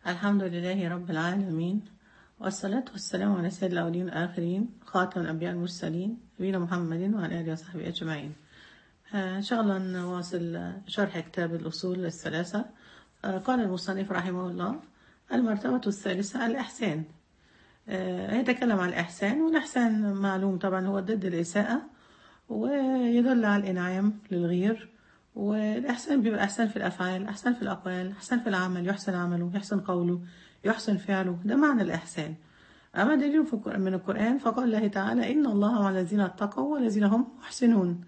الحمد لله رب العالمين والصلاة والسلام على سيد الأولين والآخرين خاتم الأنبياء المرسلين نبينا محمد وعلى آله وصحبه أجمعين آه، إن شاء الله نواصل شرح كتاب الأصول الثلاثة آه، قال المصنف رحمه الله المرتبة الثالثة الإحسان آه، يتكلم عن الإحسان والإحسان معلوم طبعا هو ضد الإساءة ويدل على الإنعام للغير والإحسان بيبقى إحسان في الأفعال إحسان في الأقوال إحسان في العمل يحسن عمله يحسن قوله يحسن فعله ده معنى الإحسان أما دليل في القرآن- من القرآن فقال الله تعالى إن الله مع الذين اتقوا والذين هم محسنون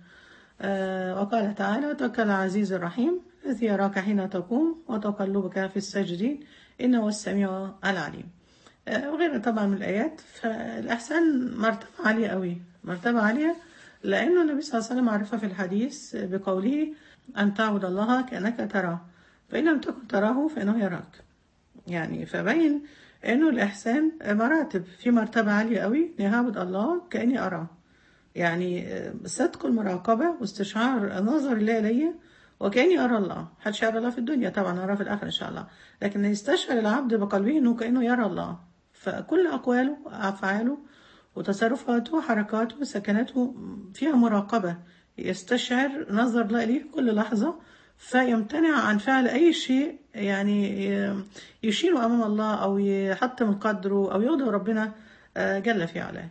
آه وقال تعالى وتوكل على العزيز الرحيم الذي يراك حين تقوم وتقلبك في الساجدين إنه هو السميع العليم آه، وغيرها طبعا من الآيات فالإحسان مرتبة عالية قوي مرتبة عالية لأنه النبي صلى الله عليه وسلم عرفها في الحديث بقوله أن تعبد الله كأنك تراه فإن لم تكن تراه فإنه يراك يعني فبين انه الاحسان مراتب في مرتبه عاليه قوي اني هعبد الله كاني اراه يعني آه، صدق المراقبه واستشعار نظر الله ليا وكاني ارى الله محدش يرى الله في الدنيا طبعا اراه في الاخره ان شاء الله لكن يستشعر العبد بقلبه انه كانه يرى الله فكل اقواله افعاله وتصرفاته وحركاته وسكناته فيها مراقبه يستشعر نظر الله اليه كل لحظه فيمتنع عن فعل أي شيء يعني يشيله أمام الله أو يحط من قدره أو يغضب ربنا آه، جل في علاه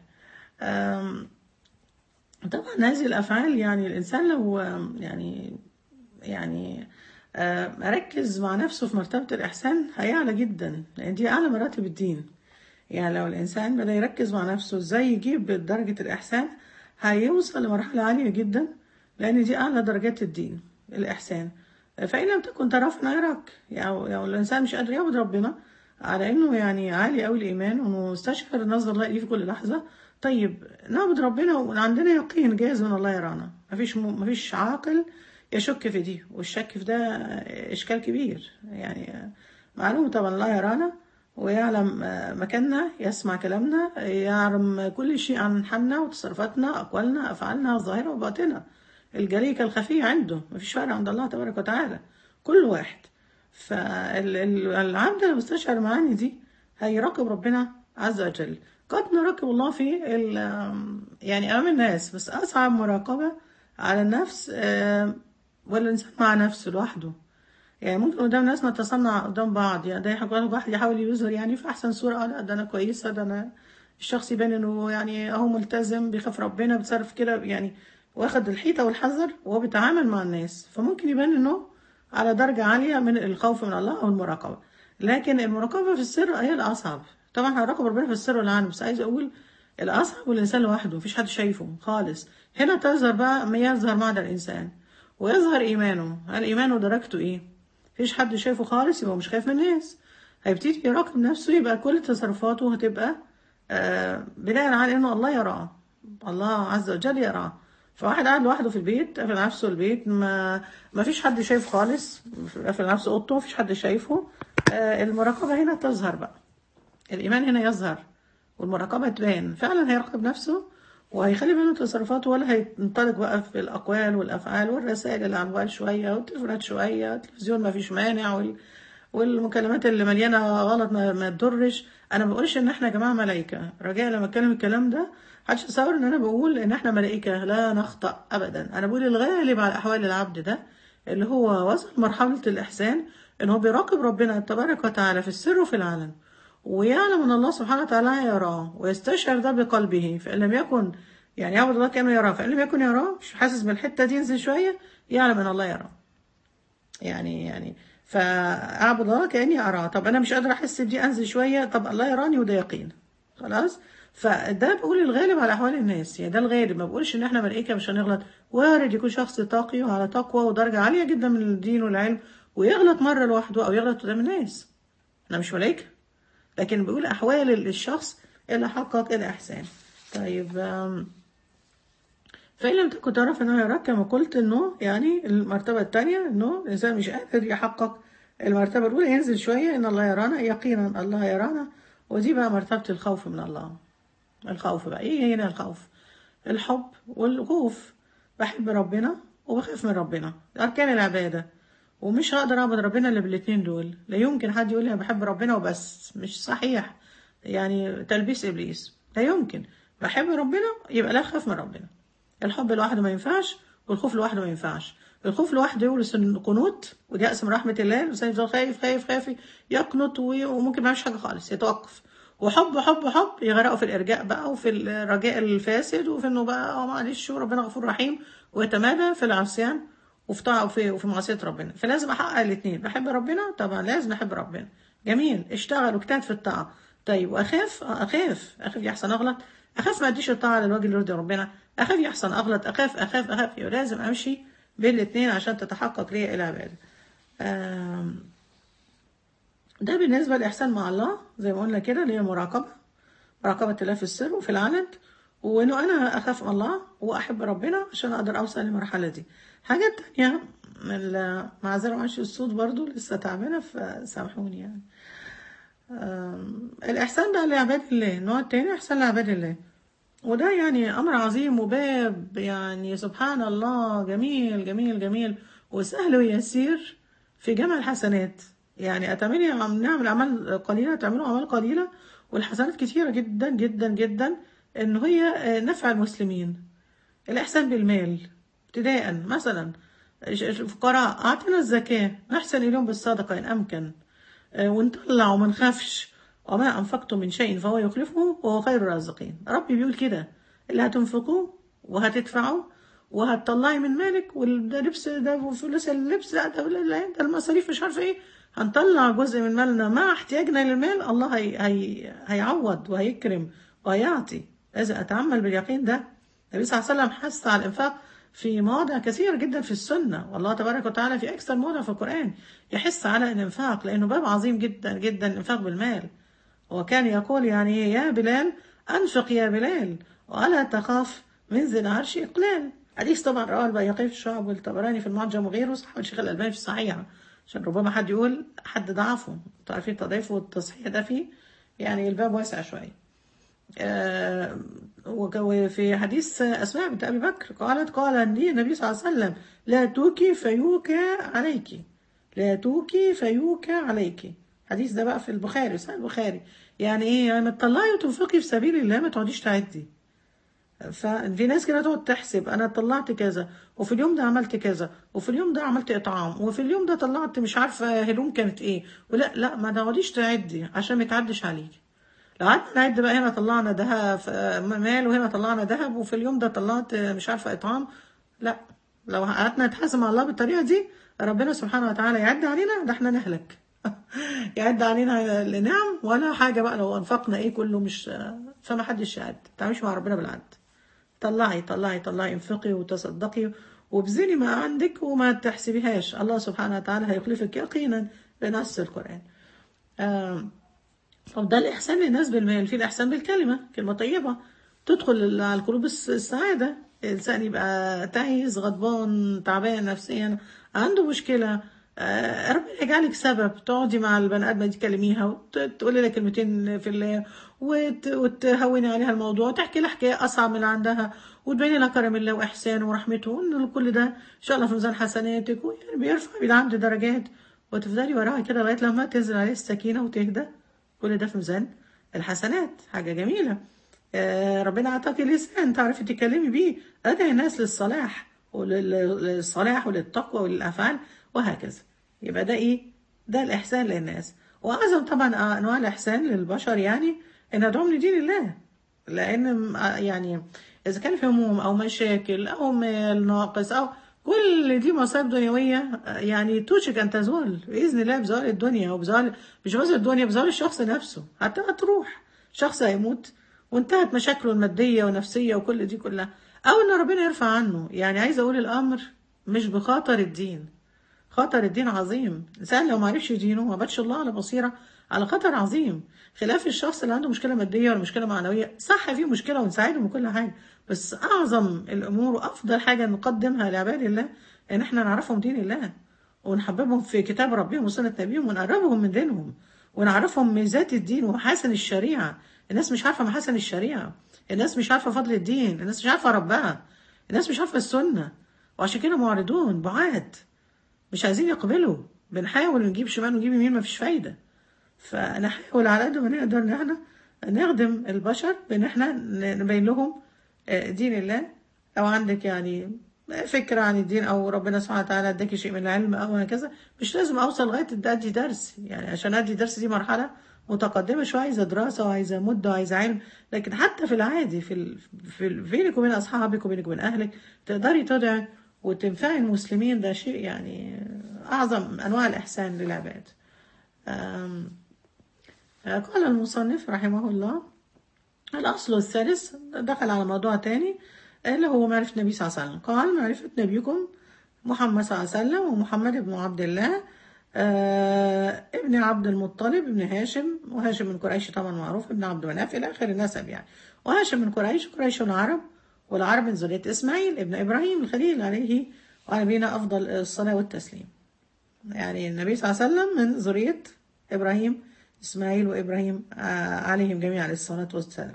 آم، طبعا هذه الأفعال يعني الإنسان لو آم، يعني يعني آه، ركز مع نفسه في مرتبة الإحسان هيعلى جدا لأن دي أعلى مراتب الدين يعني لو الإنسان بدأ يركز مع نفسه إزاي يجيب درجة الإحسان هيوصل لمرحلة عالية جدا لأن دي أعلى درجات الدين الإحسان فإن لم تكن تراه فلا يراك يعني يعني الإنسان مش قادر يعبد ربنا على إنه يعني عالي أوي الإيمان وإنه مستشعر نظر الله ليه في كل لحظة طيب نعبد ربنا وعندنا يقين جاهز من الله يرانا مفيش م... مفيش عاقل يشك في دي والشك في ده إشكال كبير يعني معلوم طبعا الله يرانا ويعلم آه، مكاننا يسمع كلامنا يعلم كل شيء عن حالنا وتصرفاتنا أقوالنا أفعالنا الظاهرة وباطنة الجلي كالخفي عنده مفيش فرق عند الله تبارك وتعالى كل واحد فالعبد لما يستشعر معاني دي هيراقب ربنا عز وجل قد نراقب الله في ال- يعني أمام الناس بس أصعب مراقبة على النفس آه، والإنسان مع نفسه لوحده يعني ممكن قدام ناس نتصنع قدام بعض يعني ده يحاول واحد يحاول يظهر يعني في احسن صوره اه لا ده انا كويسه ده انا الشخص يبان انه يعني اهو ملتزم بيخاف ربنا بيتصرف كده يعني واخد الحيطه والحذر وهو بيتعامل مع الناس فممكن يبان انه على درجه عاليه من الخوف من الله او المراقبه لكن المراقبه في السر هي الاصعب طبعا هنراقب ربنا في السر والعلن بس عايز اقول الاصعب والانسان لوحده مفيش حد شايفه خالص هنا تظهر بقى ما يظهر معدن الانسان ويظهر ايمانه هل ايمانه درجته ايه مفيش حد شايفه خالص يبقى مش خايف من الناس هيبتدي يراقب نفسه يبقى كل تصرفاته هتبقى آه بناء على انه الله يراه الله عز وجل يراه فواحد قاعد لوحده في البيت قافل نفسه البيت ما ما فيش حد شايف خالص قافل نفسه اوضته مفيش حد شايفه آه المراقبة هنا تظهر بقى الإيمان هنا يظهر والمراقبة تبان فعلا هيراقب نفسه وهيخلي باله من تصرفاته ولا هينطلق بقى في الأقوال والأفعال والرسائل اللي على الموبايل شوية والتليفونات شوية التلفزيون ما فيش مانع وال... والمكالمات اللي مليانة غلط ما, ما تضرش أنا ما بقولش إن إحنا يا جماعة ملايكة رجاء لما أتكلم الكلام ده محدش يتصور إن أنا بقول إن إحنا ملائكة لا نخطأ أبدا أنا بقول الغالب على أحوال العبد ده اللي هو وصل مرحلة الإحسان إن هو بيراقب ربنا تبارك وتعالى في السر وفي العلن ويعلم ان الله سبحانه وتعالى يراه ويستشعر ده بقلبه فان لم يكن يعني يعبد الله كانه يراه فان لم يكن يراه مش حاسس بالحته دي ينزل شويه يعلم ان الله يراه يعني يعني فاعبد الله كاني اراه طب انا مش قادره احس بدي انزل شويه طب الله يراني وده يقين خلاص فده بقول الغالب على احوال الناس يعني ده الغالب ما بقولش ان احنا ملائكه مش هنغلط وارد يكون شخص تقي وعلى تقوى ودرجه عاليه جدا من الدين والعلم ويغلط مره لوحده او يغلط قدام الناس احنا مش ملائكه لكن بيقول أحوال الشخص اللي حقق الإحسان طيب آم، فإن لم تكن تعرف أنه يراك كما قلت أنه يعني المرتبة الثانية أنه الإنسان مش قادر يحقق المرتبة الأولى ينزل شوية إن الله يرانا يقينا الله يرانا ودي بقى مرتبة الخوف من الله الخوف بقى إيه هنا الخوف الحب والخوف بحب ربنا وبخاف من ربنا أركان العبادة ومش هقدر اعبد ربنا الا بالاتنين دول لا يمكن حد يقول لي انا بحب ربنا وبس مش صحيح يعني تلبيس ابليس لا يمكن بحب ربنا يبقى لا اخاف من ربنا الحب لوحده ما ينفعش والخوف لوحده ما ينفعش الخوف لوحده يورث القنوط واليأس من رحمة الله الإنسان يفضل خايف خايف خايف يقنط و- وممكن ما يعملش حاجة خالص يتوقف وحب حب حب يغرقوا في الإرجاء بقى وفي الرجاء الفاسد وفي إنه بقى اه معلش وربنا غفور رحيم ويتمادى في العصيان وفي طاعة وفي وفي معصية ربنا فلازم أحقق الاتنين بحب ربنا طبعا لازم أحب ربنا جميل اشتغل واجتهد في الطاعة طيب وأخاف آه، أخاف أخاف يحسن أغلط أخاف ما أديش الطاعة على الوجه اللي يرضي ربنا أخاف يحسن أغلط أخاف أخاف أخاف يبقى لازم أمشي بين الاتنين عشان تتحقق لي العبادة آم، ده بالنسبة للإحسان مع الله زي ما قلنا كده اللي هي مراقبة مراقبة الله في السر وفي العلن وإنه أنا أخاف من الله وأحب ربنا عشان أقدر أوصل للمرحلة دي حاجة تانية ال- معذرة معلش الصوت برضو لسه تعبانة فسامحوني يعني آم، الإحسان بقى لعباد الله النوع التاني إحسان لعباد الله وده يعني أمر عظيم وباب يعني سبحان الله جميل جميل جميل وسهل ويسير في جمع الحسنات يعني أتمنى عم نعمل أعمال قليلة تعملوا أعمال قليلة والحسنات كتيرة جدا جدا جدا إن هي آه، نفع المسلمين الإحسان بالمال ابتداء مثلا ش- ش- فقراء أعطينا الزكاة نحسن إليهم بالصدقة إن أمكن آه، ونطلع وما نخافش وما أنفقتم من شيء فهو يخلفه وهو خير الرازقين ربي بيقول كده اللي هتنفقوه وهتدفعوا وهتطلعي من مالك واللبس ده فلوس اللبس لا ده لا ده المصاريف مش عارفه ايه هنطلع جزء من مالنا مع احتياجنا للمال الله هي هي هيعوض وهيكرم وهيعطي لازم اتعمل باليقين ده النبي صلى الله عليه وسلم حث على الانفاق في مواضع كثيرة جدا في السنة والله تبارك وتعالى في أكثر مواضع في القرآن يحث على الإنفاق لأنه باب عظيم جدا جدا الإنفاق بالمال وكان يقول يعني يا بلال أنفق يا بلال ولا تخاف من ذي العرش إقلال حديث طبعا رواه البيهقي في الشعب والطبراني في المعجم وغيره صح الشيخ الألباني في الصحيحة عشان ربما حد يقول حد ضعفه انتوا عارفين التضعيف والتصحيح ده فيه يعني الباب واسع شوية آه، وك- وفي حديث أسماء بنت أبي بكر قالت قال لي النبي صلى الله عليه وسلم لا توكي فيوكى عليك لا توكي فيوكى عليك الحديث ده بقى في البخاري صحيح البخاري يعني ايه يعني ما تطلعي وتنفقي في سبيل الله ما تقعديش تعدي ففي ناس كده تقعد تحسب انا طلعت كذا وفي اليوم ده عملت كذا وفي اليوم ده عملت اطعام وفي اليوم ده طلعت مش عارفه هدوم كانت ايه ولا لا ما تقعديش تعدي عشان ما يتعدش عليكي لو قعدنا نعد بقى هنا طلعنا دهب مال وهنا طلعنا ذهب وفي اليوم ده طلعت مش عارفه اطعام لا لو قعدنا نتحاسب مع الله بالطريقه دي ربنا سبحانه وتعالى يعد علينا ده احنا نهلك يعد علينا النعم ولا حاجه بقى لو انفقنا ايه كله مش فما حدش يعد ما تعملش مع ربنا بالعد طلعي طلعي طلعي انفقي وتصدقي وابذلي ما عندك وما تحسبيهاش الله سبحانه وتعالى هيخلفك يقينا بنص القرآن آه طب ده الإحسان للناس بالمال في الإحسان بالكلمة كلمة طيبة تدخل على القلوب الس- السعادة الإنسان يبقى تعيس غضبان تعبان نفسيا عنده مشكلة آه، ربنا يجعلك سبب تقعدي مع البني ادمه دي تكلميها وتقولي لها كلمتين في الله وت- وتهوني عليها الموضوع وتحكي لها حكايه اصعب من اللي عندها وتبيني لها كرم الله واحسانه ورحمته وان كل ده ان شاء الله في ميزان حسناتك ويعني بيرفع بالعبد درجات وتفضلي وراها كده لغايه لما تنزل عليه السكينه وتهدى كل ده في ميزان الحسنات حاجه جميله آه، ربنا اعطاك لسان تعرفي تتكلمي بيه ادعي الناس للصلاح وللصلاح وللتقوى وللافعال وهكذا يبقى ده ايه ده الاحسان للناس واعظم طبعا انواع الاحسان للبشر يعني ان ادعوهم لدين الله لان م- يعني اذا كان في هموم او مشاكل او مال ناقص او كل دي مصائب دنيويه آه، يعني توشك ان تزول باذن الله بزوال الدنيا وبزوال مش بس الدنيا بزوال الشخص نفسه حتى هتروح شخص هيموت وانتهت مشاكله الماديه والنفسيه وكل دي كلها او ان ربنا يرفع عنه يعني عايزه اقول الامر مش بخاطر الدين خطر الدين عظيم الإنسان لو ما عرفش دينه ما باتش الله على بصيرة على خطر عظيم خلاف الشخص اللي عنده مشكلة مادية ولا مشكلة معنوية صح فيه مشكلة ونساعده من كل حاجة بس أعظم الأمور وأفضل حاجة نقدمها لعباد الله إن إحنا نعرفهم دين الله ونحببهم في كتاب ربهم وسنة نبيهم ونقربهم من دينهم ونعرفهم ميزات الدين ومحاسن الشريعة الناس مش عارفة محاسن الشريعة الناس مش عارفة فضل الدين الناس مش عارفة ربها الناس مش عارفة السنة وعشان كده معرضون بعاد مش عايزين يقبلوا بنحاول نجيب شمال ونجيب يمين مفيش فايدة فنحاول على قد ما نقدر ان احنا نخدم البشر بان احنا نبين لهم آه، دين الله او عندك يعني فكرة عن الدين او ربنا سبحانه وتعالى اداكي شيء من العلم او هكذا مش لازم اوصل لغاية إن ادي درس يعني عشان ادي درس دي مرحلة متقدمة شوية عايزة دراسة وعايزة مدة وعايزة علم لكن حتى في العادي في ال... في ال... بينك وبين اصحابك وبينك وبين اهلك تقدري تدعي وتنفعي المسلمين ده شيء يعني اعظم انواع الاحسان للعباد أم... قال المصنف رحمه الله الأصل الثالث دخل على موضوع تاني اللي هو معرفة النبي صلى الله عليه وسلم قال معرفة نبيكم محمد صلى الله عليه وسلم ومحمد بن عبد الله آه ابن عبد المطلب ابن هاشم وهاشم من قريش طبعا معروف ابن عبد مناف إلى آخر النسب يعني وهاشم من قريش قريش العرب والعرب من ذرية إسماعيل ابن إبراهيم الخليل عليه وعلى نبينا أفضل الصلاة والتسليم يعني النبي صلى الله عليه وسلم من ذرية إبراهيم إسماعيل وإبراهيم آه عليهم جميعا الصلاة والسلام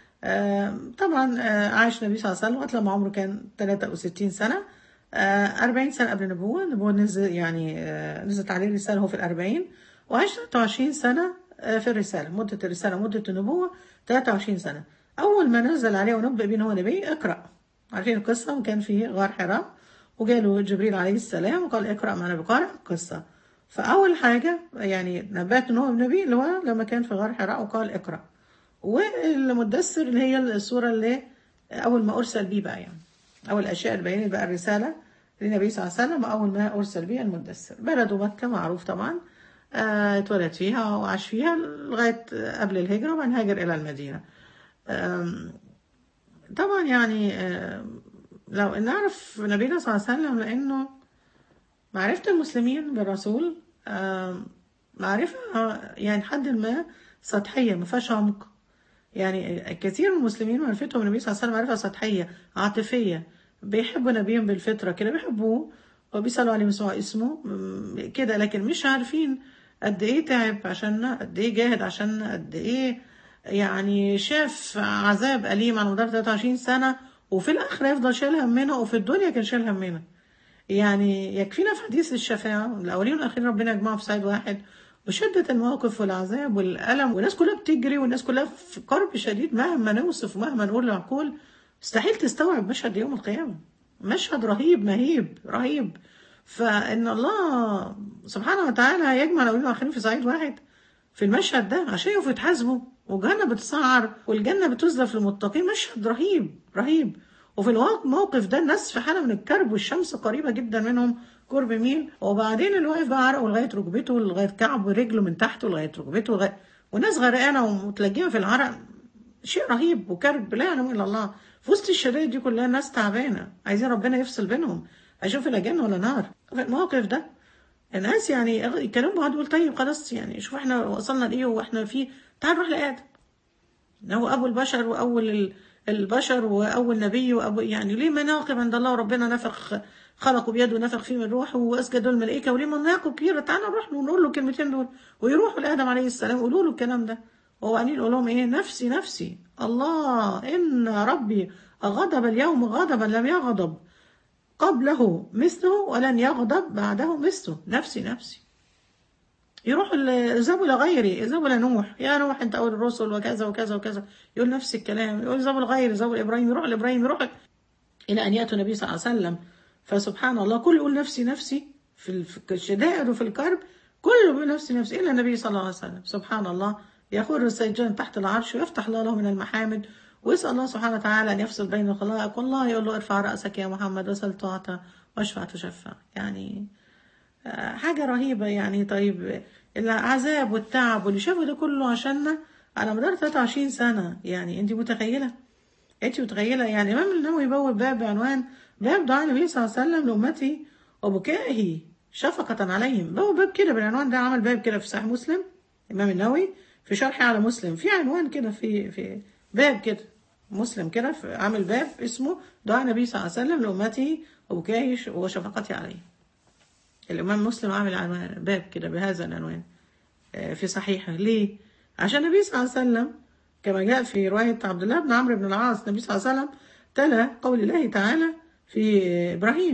آه طبعا آه عاش النبي صلى الله عليه وسلم لغاية لما عمره كان 63 سنة آه 40 سنة قبل النبوة النبوة نزل يعني آه نزلت عليه الرسالة هو في الأربعين وعاش 23 سنة آه في الرسالة مدة الرسالة مدة النبوة 23 سنة أول ما نزل عليه ونبأ بيه إن هو نبي اقرأ عارفين القصة وكان في غار حراء وجاله جبريل عليه السلام وقال اقرأ معنا بقارئ القصة فأول حاجة يعني نبأت إن هو نبي اللي هو لما كان في غار حراء وقال اقرأ والمدثر اللي هي السورة اللي أول ما أرسل بيه بقى يعني أول الأشياء اللي بينت بقى الرسالة للنبي صلى الله عليه وسلم أول ما أرسل بيه المدثر بلده مكة معروف طبعا آه، اتولد فيها وعاش فيها لغاية قبل الهجرة وبعدين هاجر إلى المدينة آم، طبعا يعني آم، لو نعرف نبينا صلى الله عليه وسلم لأنه معرفة المسلمين بالرسول آم، معرفة يعني حد ما سطحية ما فيهاش عمق يعني كثير من المسلمين معرفتهم النبي صلى الله عليه وسلم معرفة سطحية عاطفية بيحبوا نبيهم بالفطرة كده بيحبوه وبيسألوا عليه مسموع اسمه م- كده لكن مش عارفين قد ايه تعب عشاننا قد ايه جاهد عشاننا قد ايه يعني شاف عذاب أليم على مدار 23 سنة وفي الآخرة يفضل شايل همنا وفي الدنيا كان شايل همنا يعني يكفينا في حديث الشفاعة الأولين والأخيرين ربنا يجمعهم في صعيد واحد وشدة الموقف والعذاب والألم والناس كلها بتجري والناس كلها في كرب شديد مهما نوصف ومهما نقول العقول مستحيل تستوعب مشهد يوم القيامة مشهد رهيب مهيب رهيب فإن الله سبحانه وتعالى يجمع الأولين والآخرين في صعيد واحد في المشهد ده عشان يقفوا يتحاسبوا والجنة بتسعر والجنة بتزلف للمتقين مشهد رهيب رهيب وفي الموقف ده الناس في حالة من الكرب والشمس قريبة جدا منهم قرب ميل وبعدين اللي واقف بقى عرقه لغاية ركبته لغاية كعبه رجله من تحت لغاية ركبته لغاية والناس غرقانة ومتلجمة في العرق شيء رهيب وكرب لا يعلم الا الله في وسط الشدائد دي كلها ناس تعبانه عايزين ربنا يفصل بينهم هيشوف لا جنه ولا نار في الموقف ده الناس يعني يتكلموا بعض يقول طيب خلاص يعني شوف احنا وصلنا لايه واحنا فيه تعال نروح لادم هو ابو البشر واول ال- البشر واول نبي وابو يعني ليه مناقب عند الله وربنا نفخ خلقه بيده ونفخ فيه من روحه واسجدوا الملائكه وليه مناقب كبيره تعالى نروح له ونقول له الكلمتين دول ويروحوا لادم عليه السلام يقولوا له الكلام ده وهو قاعدين يقول لهم ايه نفسي نفسي الله ان ربي غضب اليوم غضبا لم يغضب قبله مثله ولن يغضب بعده مثله نفسي نفسي يروح ال- اذهبوا لغيري اذهبوا لنوح يا نوح انت اول الرسل وكذا وكذا وكذا يقول نفس الكلام يقول اذهبوا لغيري اذهبوا لابراهيم يروح لابراهيم يروح الى ان ياتوا النبي صلى الله عليه وسلم فسبحان الله كل يقول نفسي نفسي في ال- في الشدائد وفي الكرب كله بيقول نفسي نفسي الا النبي صلى الله عليه وسلم سبحان الله يخر السجان تحت العرش ويفتح الله له من المحامد ويسال الله سبحانه وتعالى ان يفصل بين الخلائق والله يقول له ارفع راسك يا محمد وسل تعطى واشفع تشفع يعني آه، حاجة رهيبة يعني طيب العذاب والتعب واللي شافه ده كله عشاننا على مدار 23 سنة يعني انت متخيلة انت متخيلة يعني الإمام النووي يبوب باب بعنوان باب دعاء النبي صلى الله عليه وسلم لأمته وبكائه شفقة عليهم بوب باب كده بالعنوان ده عمل باب كده في صحيح مسلم الإمام النووي في شرح على مسلم في عنوان كده في في باب كده مسلم كده في- عامل باب اسمه دعاء النبي صلى الله عليه وسلم لأمته وبكائه وشفقته عليه الإمام مسلم عامل عنوان باب كده بهذا العنوان آه، في صحيحه ليه؟ عشان النبي صلى الله عليه وسلم كما جاء في رواية عبد الله بن عمرو بن العاص النبي صلى الله عليه وسلم تلا قول الله تعالى في إبراهيم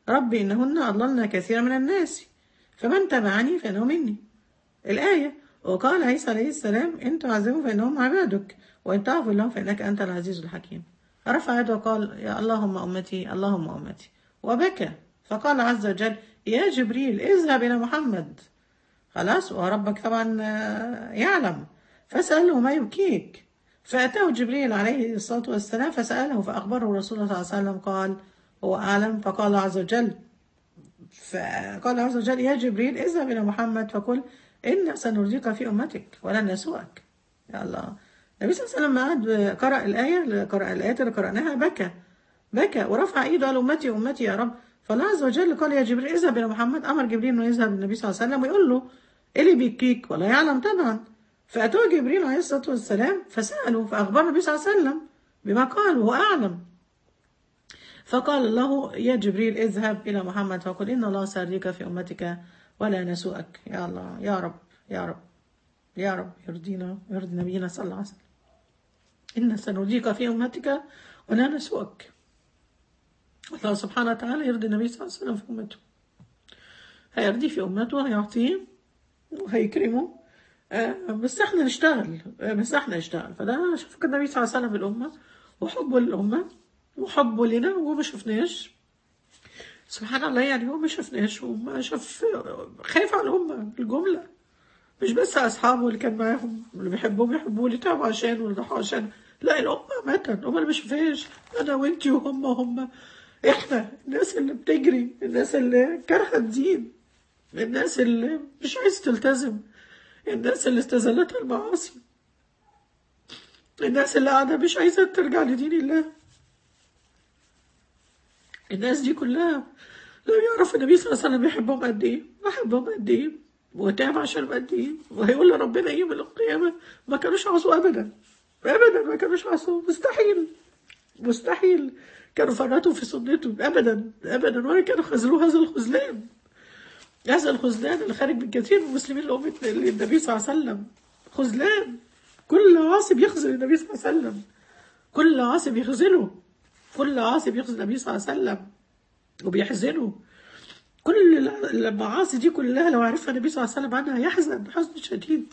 ربي إنهن أضللن كثيرا من الناس فمن تبعني فإنه مني الآية وقال عيسى عليه السلام إن تعذبهم فإنهم عبادك وإن تغفر لهم فإنك أنت العزيز الحكيم رفع يده وقال يا اللهم أمتي اللهم أمتي وبكى فقال عز وجل يا جبريل اذهب إلى محمد خلاص وربك طبعا آه، يعلم فسأله ما يبكيك فأتاه جبريل عليه الصلاة والسلام فسأله فأخبره رسول الله صلى الله عليه وسلم قال هو أعلم فقال عز وجل فقال عز وجل يا جبريل اذهب إلى محمد فقل إن سنرضيك في أمتك ولن نسوءك يا الله النبي صلى الله عليه وسلم قعد قرأ الآية قرأ الآيات اللي قرأناها بكى بكى ورفع إيده على أمتي أمتي يا رب فالله عز وجل قال يا جبريل اذهب إلى محمد أمر جبريل إنه يذهب للنبي صلى الله عليه وسلم ويقول له إيه اللي بيبكيك ولا يعلم طبعا فأتوه جبريل عليه الصلاة والسلام فسأله فأخبر النبي صلى الله عليه وسلم بما قال وهو أعلم فقال له يا جبريل اذهب إلى محمد فقل إن الله سيرضيك في أمتك ولا نسوءك يا الله يا رب يا رب يا رب يرضينا ويرضي نبينا صلى الله عليه وسلم إن سنرضيك في أمتك ولا نسوءك الله سبحانه وتعالى يرضي النبي صلى الله عليه وسلم في أمته هيرضيه في أمته وهيعطيه وهيكرمه آه، بس احنا نشتغل آه، بس احنا نشتغل فده شفق النبي صلى الله عليه وسلم بالأمة وحبه للأمة وحبه لنا وهو ما شفناش سبحان الله يعني هو ما شفناش وما شاف خايف على الأمة الجملة مش بس أصحابه اللي كان معاهم اللي بيحبوهم يحبوه اللي تعبوا عشان واللي ضحوا عشان لا الأمة ماتت الأمة اللي ما شافهاش أنا وأنتي وهم هم إحنا الناس اللي بتجري الناس اللي كارهة الدين الناس اللي مش عايزة تلتزم الناس اللي استزلتها المعاصي الناس اللي قاعدة مش عايزة ترجع لدين الله الناس دي كلها لو يعرف النبي صلى الله عليه وسلم بيحبهم قد ايه بحبهم قد ايه وتعب عشان قد ايه وهيقول لربنا يوم القيامة ما كانوش عصوا أبدا أبدا ما كانوش عصوا مستحيل مستحيل كانوا فرطوا في سنته أبدا أبدا ولا كانوا خذلوا هذا الخذلان هذا الخذلان اللي خارج من كثير من المسلمين لأمة النبي صلى الله عليه وسلم خذلان كل عاصي بيخذل النبي صلى الله عليه وسلم كل عاصي بيخذله كل عاصي بيخذل النبي صلى الله عليه وسلم وبيحزنه كل المعاصي دي كلها لو عرفها النبي صلى الله عليه وسلم عنها هيحزن حزن شديد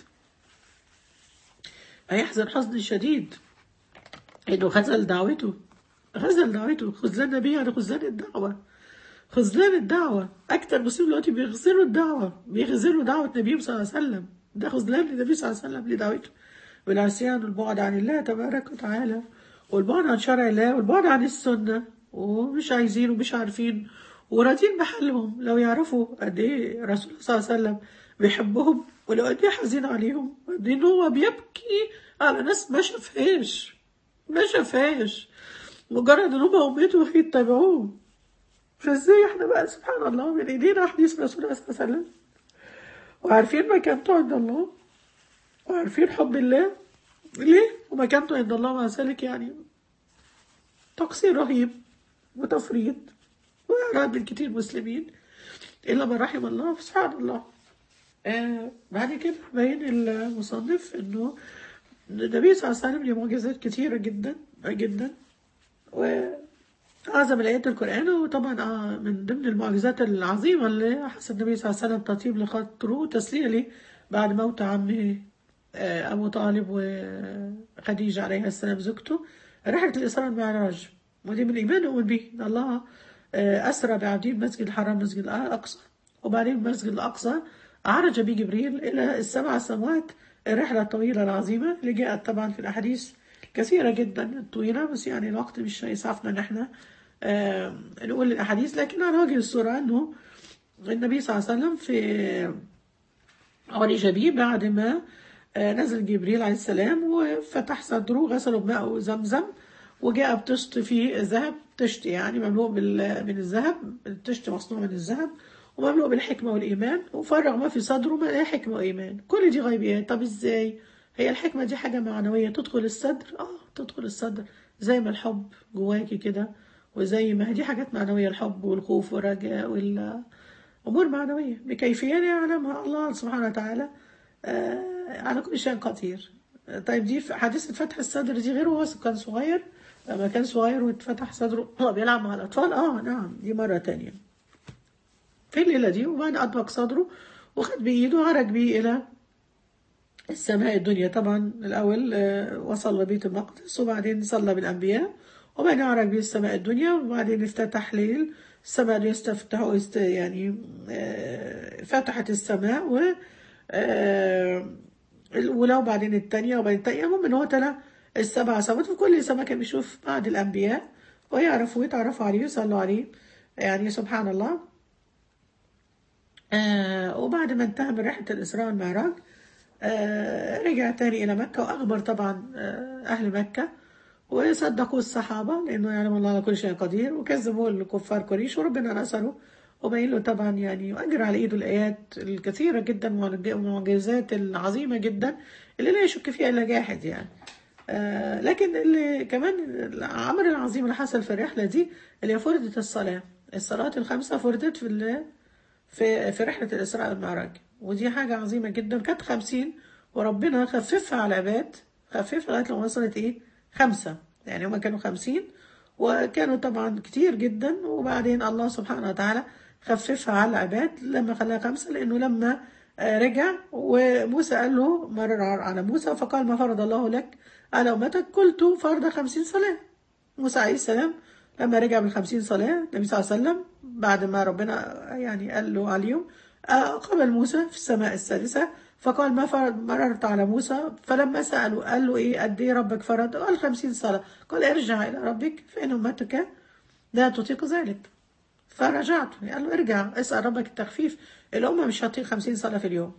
هيحزن حزن شديد انه خذل دعوته خذل دعوته خذلان النبي يعني خذلان الدعوه خذلان الدعوة أكتر مسلمين دلوقتي بيخذلوا الدعوة بيخذلوا دعوة النبي صلى الله عليه وسلم ده خذلان للنبي صلى الله عليه وسلم لدعوته والعصيان والبعد عن الله تبارك وتعالى والبعد عن شرع الله والبعد عن السنة ومش عايزين ومش عارفين وراضيين بحالهم لو يعرفوا قد ايه رسول الله صلى الله عليه وسلم بيحبهم ولو قد ايه حزين عليهم قد ايه هو بيبكي على ناس ما شافهاش ما شافهاش مجرد ان هم امته هيتبعوه فازاي احنا بقى سبحان الله من ايدينا حديث رسول الله صلى الله عليه وسلم وعارفين مكانته عند الله وعارفين حب الله ليه ومكانته عند الله مع ذلك يعني تقصير رهيب وتفريط وإعراض من كتير مسلمين إلا من رحم الله سبحان الله آه بعد كده بين المصنف إنه النبي صلى الله عليه وسلم له معجزات كتيرة جدا جدا وأعظم الآيات القرآن وطبعا آه من ضمن المعجزات العظيمة اللي حس النبي صلى الله عليه وسلم تطيب لخاطره تسلية ليه بعد موت عمه آه أبو طالب وخديجة عليها السلام زوجته رحلة الإسراء والمعراج ودي من الإيمان نؤمن به إن الله آه أسرى بعبده المسجد الحرام المسجد الأقصى وبعدين المسجد الأقصى عرج به جبريل إلى السبع سماوات الرحلة الطويلة العظيمة اللي جاءت طبعا في الأحاديث كثيرة جدا طويلة بس يعني الوقت مش يسعفنا إن احنا آه نقول الأحاديث لكن على وجه الصورة أنه النبي صلى الله عليه وسلم في عرج به بعد ما آه نزل جبريل عليه السلام وفتح صدره غسله بماء زمزم وجاء بطشت فيه ذهب طشت يعني مملوء من الذهب الطشت مصنوع من الذهب ومملوء بالحكمة والإيمان وفرغ ما في صدره من حكمة وإيمان كل دي غيبيات طب إزاي هي الحكمة دي حاجة معنوية تدخل الصدر آه تدخل الصدر زي ما الحب جواكي كده وزي ما دي حاجات معنوية الحب والخوف والرجاء وال أمور معنوية بكيفية يعلمها الله سبحانه وتعالى آه على كل شيء قدير طيب دي حادثة فتح الصدر دي غير وهو كان صغير لما كان صغير واتفتح صدره هو بيلعب مع الأطفال اه نعم دي مرة تانية في الليلة دي وبعد أطبق صدره وخد بإيده وعرج بيه إلى السماء الدنيا طبعا الأول آه، وصل لبيت المقدس وبعدين صلى بالأنبياء وبعدين عرج بيه السماء الدنيا وبعدين افتتح ليل السماء دي استفتحوا است- يعني آه، فتحت السماء و آه، الأولى وبعدين التانية وبعدين التانية المهم إن هو تلا السبع سماوات في كل سماء كان بيشوف بعض الأنبياء ويعرفوا ويتعرفوا عليه ويصلوا عليه يعني سبحان الله آه وبعد ما انتهى من رحلة الإسراء والمعراج آه رجع تاني إلى مكة وأخبر طبعا آه أهل مكة وصدقوا الصحابة لأنه يعلم الله على كل شيء قدير وكذبوا الكفار قريش وربنا نصره وبين له طبعا يعني وأجر على إيده الآيات الكثيرة جدا والمعجزات العظيمة جدا اللي لا يشك فيها إلا جاحد يعني آه لكن اللي كمان الأمر العظيم اللي حصل في الرحلة دي اللي هي فرضت الصلاة الصلاة الخمسة فرضت في ال- في في رحلة الإسراء والمعراج ودي حاجة عظيمة جدا كانت خمسين وربنا خففها على العباد خففها لغاية لما وصلت إيه خمسة يعني هما كانوا خمسين وكانوا طبعا كتير جدا وبعدين الله سبحانه وتعالى خففها على العباد لما خلاها خمسة لأنه لما آه، رجع وموسى قال له مرر على موسى فقال ما فرض الله لك على أمتك قلت فرض خمسين صلاة موسى عليه السلام لما رجع من خمسين صلاة النبي صلى الله عليه وسلم بعد ما ربنا يعني قال له عليهم آه، قبل موسى في السماء السادسة فقال ما فرض مررت على موسى فلما سأله قال له إيه قد إيه ربك فرض قال خمسين صلاة قال ارجع إلى ربك فإن أمتك لا تطيق ذلك فرجعت قال له ارجع اسأل ربك التخفيف الأمة مش هتطيق خمسين صلاة في اليوم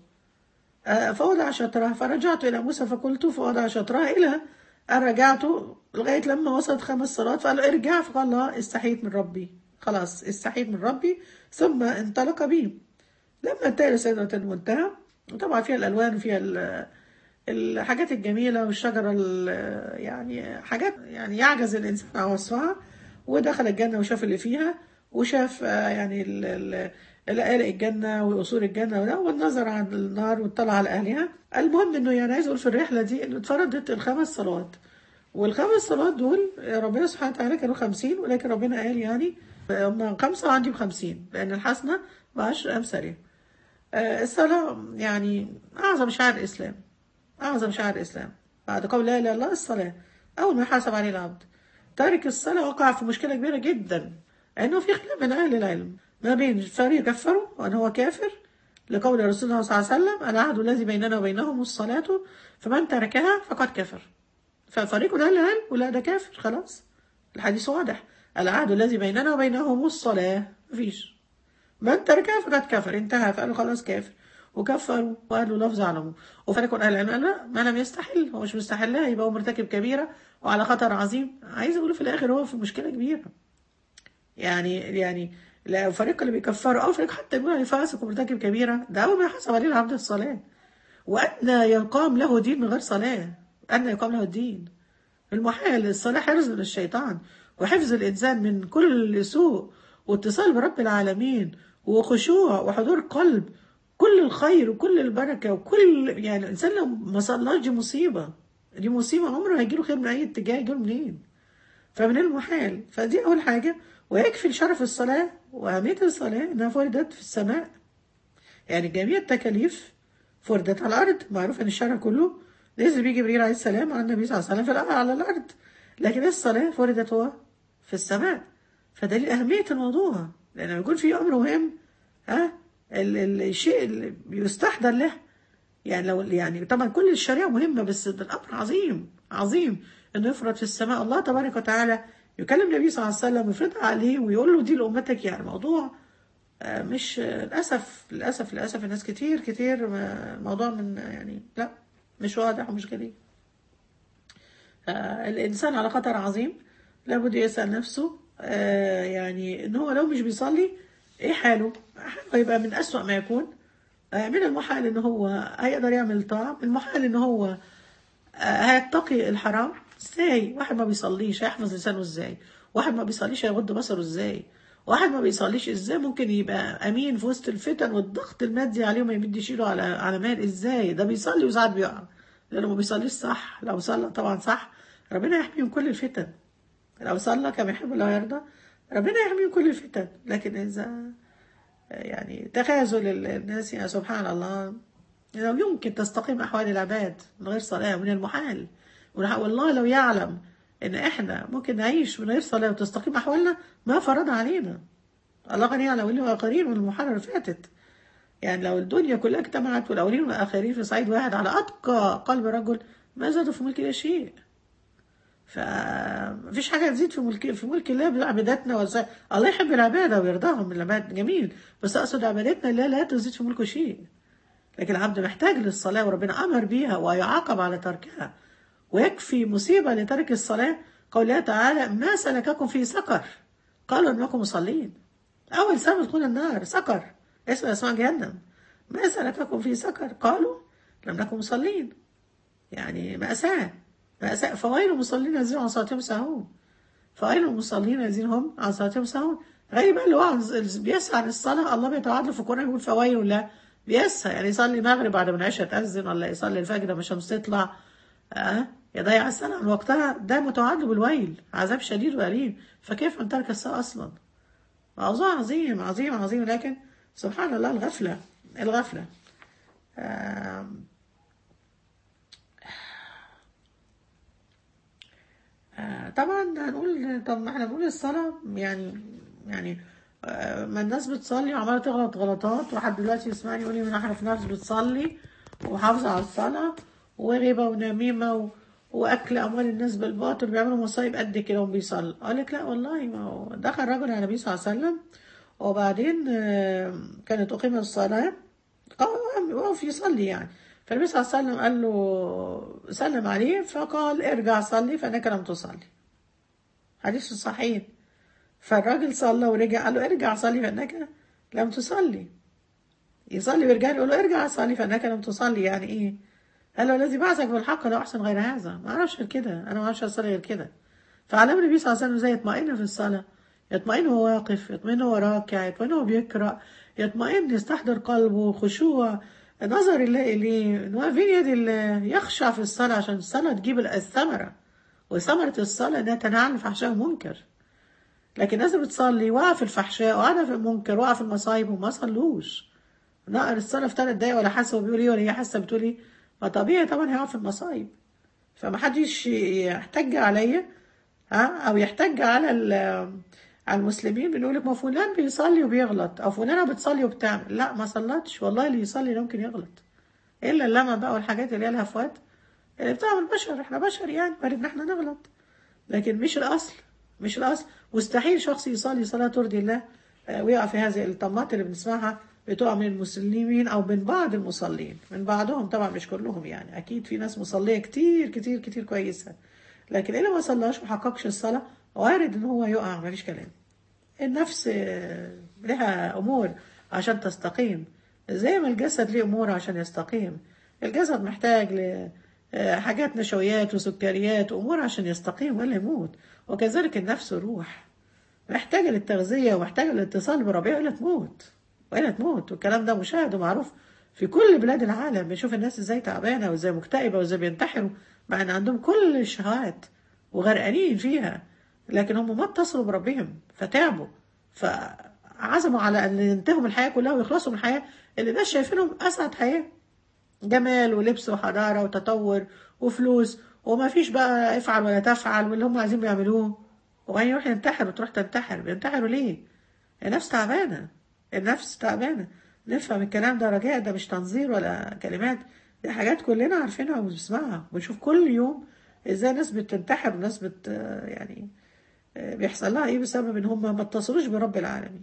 آه، فوضع شطرها فرجعت إلى موسى فقلت فوضع شطرها إلى أن رجعت لغاية لما وصلت خمس صلوات فقال له ارجع فقال الله استحيت من ربي خلاص استحيت من ربي ثم انطلق بي لما انتهى لسدرة المنتهى وطبعا فيها الألوان وفيها ال- الحاجات الجميلة والشجرة ال- يعني حاجات يعني يعجز الإنسان عن وصفها ودخل الجنة وشاف اللي فيها وشاف آه، يعني ال- ال- لآلئ الجنة وقصور الجنة وده والنظر عن النار واطلع على أهلها المهم إنه يعني عايز أقول في الرحلة دي إنه اتفرضت الخمس صلوات والخمس صلوات دول ربنا سبحانه وتعالى كانوا خمسين ولكن ربنا قال يعني هم خمسة وعندي بخمسين لأن الحسنة بعشر أمثالها آه، الصلاة يعني أعظم شعائر الإسلام أعظم شعائر الإسلام بعد قول لا إله إلا الله الصلاة أول ما يحاسب عليه العبد تارك الصلاة وقع في مشكلة كبيرة جدا لأنه في خلاف من أهل العلم ما بين فريق كفره وأن هو كافر لقول رسول الله صلى الله عليه وسلم العهد الذي بيننا وبينهم الصلاة فمن تركها فقد كفر ففريق من أهل العلم ولا ده كافر خلاص الحديث واضح العهد الذي بيننا وبينهم الصلاة مفيش من تركها فقد كفر انتهى فقالوا خلاص كافر وكفروا وقالوا لفظ علمه وفريق من اهل العلم قال لا ما لم يستحل هو مش مستحلها يبقى هو مرتكب كبيره وعلى خطر عظيم عايز اقول في الاخر هو في مشكله كبيره يعني يعني لا الفريق اللي بيكفروا او فريق حتى بيقول عليه فاسق ومرتكب كبيره ده اول ما يحاسب عليه العبد الصلاه وأن يقام له دين من غير صلاة أن يقام له الدين المحال الصلاة حرز من الشيطان وحفظ الإنسان من كل سوء واتصال برب العالمين وخشوع وحضور قلب كل الخير وكل البركة وكل يعني الإنسان لو ما صلاش دي مصيبة دي مصيبة عمره هيجيله خير من أي اتجاه يجيله منين فمن المحال فدي أول حاجة ويكفي شرف الصلاة وأهمية الصلاة إنها فرضت في السماء يعني جميع التكاليف فرضت على الأرض معروف أن الشرع كله نزل بيه جبريل عليه السلام على النبي صلى الله عليه وسلم في الأرض على الأرض لكن الصلاة فرضت هو في السماء فدليل أهمية الموضوع لأن لما يكون في أمر مهم ها ال- ال- الشيء اللي بيستحضر له يعني لو يعني طبعا كل الشريعة مهمة بس ده الأمر عظيم عظيم إنه يفرض في السماء الله تبارك وتعالى يكلم النبي صلى الله عليه وسلم ويفرضها عليه ويقول له دي لأمتك يعني موضوع آه، مش آه، للأسف للأسف للأسف الناس كتير كتير ما- الموضوع من يعني لا مش واضح ومش جديد آه، الإنسان على خطر عظيم لابد يسأل نفسه آه، يعني إن هو لو مش بيصلي إيه حاله؟ حاله هيبقى من أسوأ ما يكون آه، من المحال إن هو هيقدر يعمل طاعة من المحال إن هو آه، هيتقي الحرام ازاي واحد ما بيصليش هيحفظ لسانه ازاي واحد ما بيصليش هيغض بصره ازاي واحد ما بيصليش ازاي ممكن يبقى امين في وسط الفتن والضغط المادي عليه وما يمدش ايده على على مال ازاي ده بيصلي وساعات بيقع لانه ما بيصليش صح لو صلى طبعا صح ربنا يحميه من كل الفتن لو صلى كما يحب الله ويرضى ربنا يحميه من كل الفتن لكن اذا يعني تخاذل ال- الناس يعني سبحان الله لو يمكن تستقيم أحوال العباد من غير صلاة من المحال والح- والله لو يعلم إن إحنا ممكن نعيش من غير صلاة وتستقيم أحوالنا ما فرض علينا الله غني عن الأولين والآخرين من المحاضرة اللي فاتت يعني لو الدنيا كلها اجتمعت والأولين والآخرين في صعيد واحد على أتقى قلب رجل ما زادوا في ملك الله شيء فمفيش حاجة تزيد في ملك في ملك الله بعبادتنا وزي... الله يحب العبادة ويرضاهم من العبادة جميل بس أقصد عبادتنا لا لا تزيد في ملكه شيء لكن العبد محتاج للصلاة وربنا أمر بيها ويعاقب على تركها ويكفي مصيبة لترك الصلاة قوله تعالى ما سلككم في سقر قالوا إنكم مصلين أول سبب دخول النار سقر اسم أسماء جهنم ما سلككم في سقر قالوا لم نكن مصلين يعني مأساة مأساة فويل المصلين الذين عن صلاتهم ساهون فويل المصلين الذين هم عن صلاتهم ساهون غريبة اللي هو عن- اللي بيسعى للصلاة الله بيتوعد له في القرآن يقول فويل لا بيسعى يعني يصلي المغرب بعد ما العشاء تأذن ولا يصلي الفجر لما الشمس تطلع أه؟ يضيع الصلاة عن وقتها ده متوعد له بالويل عذاب شديد وأليم فكيف من ترك الصلاة أصلا موضوع عظيم عظيم عظيم لكن سبحان الله الغفلة الغفلة آم، آه، طبعا هنقول طب ما احنا بنقول الصلاة يعني يعني آه، ما الناس بتصلي وعمالة تغلط غلطات وحد دلوقتي يسمعني يقول لي من احنا في ناس بتصلي ومحافظة على الصلاة وغيبة ونميمة و... وأكل أموال الناس بالباطل بيعملوا مصايب قد كده وهم بيصلوا أقول لك لا والله ما هو دخل رجل على النبي صلى الله عليه وسلم وبعدين آه، كانت أقيمت الصلاة قام وقف يصلي يعني فالنبي صلى الله عليه وسلم قال له سلم عليه فقال ارجع صلي فإنك لم تصلي حديث صحيح فالراجل صلى ورجع قال له ارجع صلي فإنك لم تصلي يصلي ويرجع يقول له ارجع صلي فإنك لم تصلي يعني ايه قال له الذي بعثك بالحق لا أحسن غير هذا ما أعرفش غير كده أنا ما أعرفش أصلي غير كده فعلم النبي صلى الله عليه وسلم زي يطمئن في الصلاة يطمئن وهو واقف يطمئن وهو راكع يطمئن وهو بيقرأ يطمئن يستحضر قلبه خشوع نظر الله إليه إن هو بين يد الله يخشع في الصلاة عشان الصلاة تجيب الثمرة وثمرة الصلاة إنها تنهى عن الفحشاء والمنكر لكن الناس اللي بتصلي وقع في الفحشاء وقع في المنكر وقع في المصايب وما صلوش نقر الصلاة في ثلاث دقايق ولا حاسة وبيقول ايه ولا هي حاسة بتقول ايه ما طبيعي طبعا هيقع في المصايب فما حدش يحتج عليا ها او يحتج على ال- على المسلمين بنقول لك ما فلان بيصلي وبيغلط او فلانه بتصلي وبتعمل لا ما صلتش والله اللي يصلي لا يمكن يغلط الا اللمه بقى والحاجات اللي هي الهفوات اللي بتعمل بشر احنا بشر يعني وارد ان احنا نغلط لكن مش الاصل مش الاصل مستحيل شخص يصلي صلاه ترضي الله آه، ويقع في هذه الطمات اللي بنسمعها بتقع من المسلمين او من بعض المصلين من بعضهم طبعا مش كلهم يعني اكيد في ناس مصليه كتير كتير كتير كويسه لكن اللي ما صلاش وحققش الصلاه وارد ان هو يقع مفيش كلام النفس آه، لها امور عشان تستقيم زي ما الجسد ليه امور عشان يستقيم الجسد محتاج ل آه، حاجات نشويات وسكريات وامور عشان يستقيم ولا يموت وكذلك النفس والروح محتاجه للتغذيه ومحتاجه للاتصال بربيع ولا تموت ولا تموت والكلام ده مشاهد ومعروف في كل بلاد العالم بنشوف الناس ازاي تعبانه وازاي مكتئبه وازاي بينتحروا مع ان عندهم كل الشهوات وغرقانين فيها لكن هم ما اتصلوا بربهم فتعبوا فعزموا على ان ينتهوا من الحياه كلها ويخلصوا من الحياه اللي الناس شايفينهم اسعد حياه جمال ولبس وحضاره وتطور وفلوس وما فيش بقى افعل ولا تفعل واللي هم عايزين بيعملوه وبعدين يروح ينتحر وتروح تنتحر بينتحروا ليه؟ النفس تعبانه النفس تعبانه نفهم الكلام ده رجاء ده مش تنظير ولا كلمات دي حاجات كلنا عارفينها وبنسمعها ونشوف كل يوم ازاي ناس بتنتحر وناس بت يعني بيحصل لها ايه بسبب ان هم ما اتصلوش برب العالمين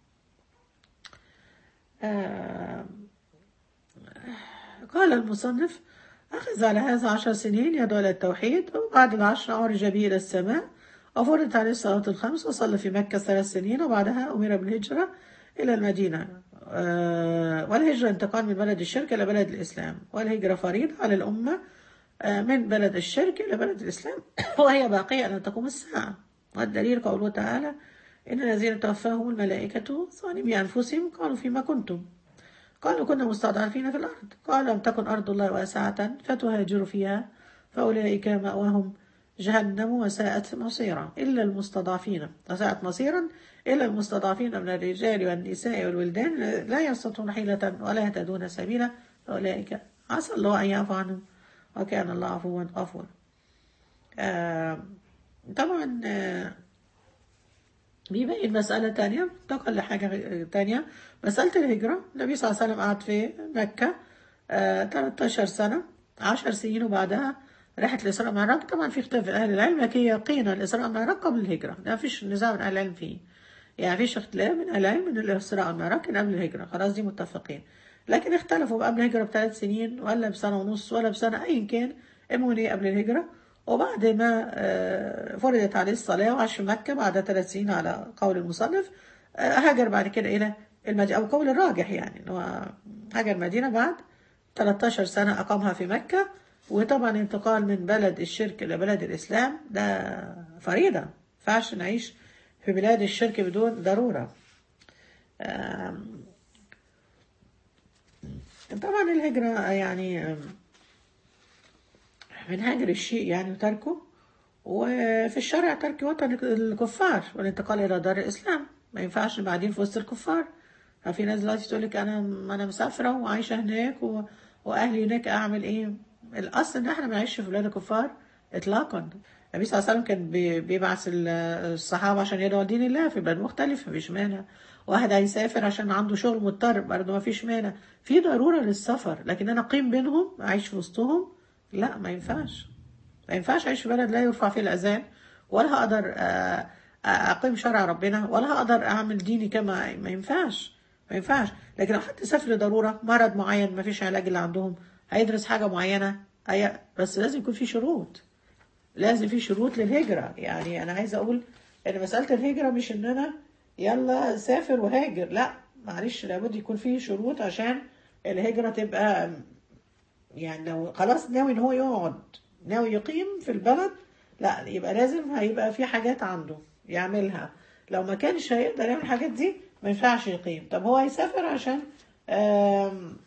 آه قال المصنف أخذ على هذا عشر سنين يدعو إلى التوحيد وبعد العشر عرج به إلى السماء وفرضت عليه الصلاة الخمس وصلى في مكة ثلاث سنين وبعدها أمر بالهجرة إلى المدينة آه والهجرة انتقال من بلد الشرك إلى بلد الإسلام والهجرة فريضة على الأمة آه من بلد الشرك إلى بلد الإسلام وهي باقية أن تقوم الساعة والدليل قوله تعالى إن الذين توفاهم الملائكة ظالمي أنفسهم قالوا فيما كنتم قالوا كنا مستضعفين في الأرض قال لم تكن أرض الله واسعة فتهاجروا فيها فأولئك مأواهم جهنم وساءت مصيرا إلا المستضعفين وساءت مصيرا إلا المستضعفين من الرجال والنساء والولدان لا يستطيعون حيلة ولا يهتدون سبيلا أولئك عسى الله أن يعفو عنهم وكان الله عفوا غفورا آه طبعا آه بيبين مسألة تانية انتقل لحاجة تانية مسألة الهجرة النبي صلى الله عليه وسلم قعد في مكة آه 13 سنة 10 سنين وبعدها رحلة الإسراء والمعراج طبعا في اختلاف أهل العلم لكن يقينا الإسراء والمعراج قبل الهجرة ما فيش نزاع من أهل العلم فيه يعني فيش اختلاف من أهل العلم من الإسراء والمعراج كان قبل الهجرة خلاص دي متفقين لكن اختلفوا قبل الهجرة بثلاث سنين ولا بسنة ونص ولا بسنة أيا كان المهم إيه قبل الهجرة وبعد ما آه، فرضت عليه الصلاة وعاش في مكة بعد ثلاث سنين على قول المصنف آه، هاجر بعد كده إلى المدينة أو قول الراجح يعني إن هو هاجر المدينة بعد 13 سنة أقامها في مكة وطبعا انتقال من بلد الشرك إلى بلد الإسلام ده فريضة ما ينفعش نعيش في بلاد الشرك بدون ضرورة آم، طبعا الهجرة يعني آم، من هاجر الشيء يعني وتركه وفي الشرع ترك وطن الكفار والانتقال إلى دار الإسلام ما ينفعش بعدين في وسط الكفار ففي ناس دلوقتي تقول لك أنا أنا مسافرة وعايشة هناك و... وأهلي هناك أعمل إيه؟ الأصل إن إحنا ما نعيش في بلاد الكفار إطلاقا النبي صلى الله عليه وسلم كان بي- بيبعث ال- الصحابة عشان يدعوا دين الله في بلاد مختلفة مفيش مانع واحد هيسافر عشان عنده شغل مضطر برضه مفيش مانع في ضرورة للسفر لكن أنا أقيم بينهم أعيش في وسطهم لا ما ينفعش ما ينفعش أعيش في بلد لا يرفع فيه الأذان ولا هقدر آه، آه، أقيم شرع ربنا ولا هقدر أعمل ديني كما ما ينفعش ما ينفعش لكن لو حد سافر لضرورة مرض معين ما فيش علاج اللي عندهم هيدرس حاجة معينة هي بس لازم يكون في شروط لازم في شروط للهجرة يعني أنا عايزة أقول إن مسألة الهجرة مش إن أنا يلا سافر وهاجر لا معلش لابد يكون في شروط عشان الهجرة تبقى يعني لو خلاص ناوي ان هو يقعد ناوي يقيم في البلد لا يبقى لازم هيبقى في حاجات عنده يعملها لو ما كانش هيقدر يعمل الحاجات دي ما ينفعش يقيم طب هو هيسافر عشان آم،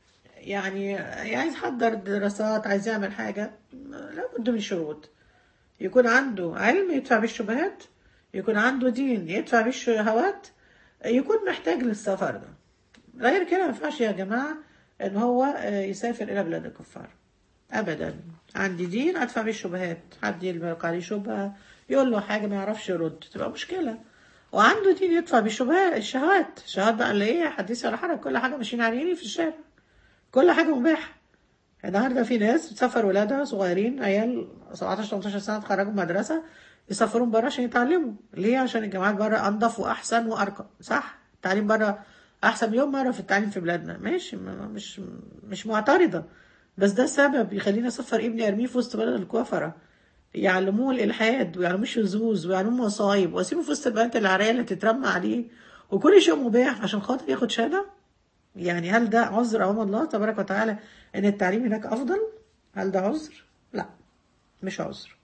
يعني عايز يحضر دراسات عايز يعمل حاجة لابد من شروط يكون عنده علم يدفع بيه الشبهات يكون عنده دين يدفع بيه الشهوات يكون محتاج للسفر ده غير كده ما ينفعش يا جماعة ان هو آه، يسافر الى بلاد الكفار ابدا عندي دين ادفع بيه الشبهات حد يلقى عليه شبهة يقول له حاجة ما يعرفش يرد تبقى مشكلة وعنده دين يدفع بالشبهات الشهوات الشهوات بقى اللي ايه حديث ولا حرج كل حاجة ماشيين على في الشارع كل حاجة مباحة النهارده في ناس بتسافر ولادها صغيرين عيال 17 18 سنه اتخرجوا من مدرسه يسافرون بره عشان يتعلموا ليه عشان الجامعات بره انضف واحسن وارقى صح التعليم بره احسن مليون مره في التعليم في بلادنا ماشي م- مش مش معترضه بس ده السبب يخليني اسفر ابني ارميه في وسط بلد الكفره يعلموه الالحاد ويعلموه الشذوذ ويعلموه مصايب واسيبه في وسط البنات العاريه اللي تترمى عليه وكل شيء مباح عشان خاطر ياخد شهاده يعني هل ده عذر امام الله تبارك وتعالى ان التعليم هناك افضل هل ده عذر لا مش عذر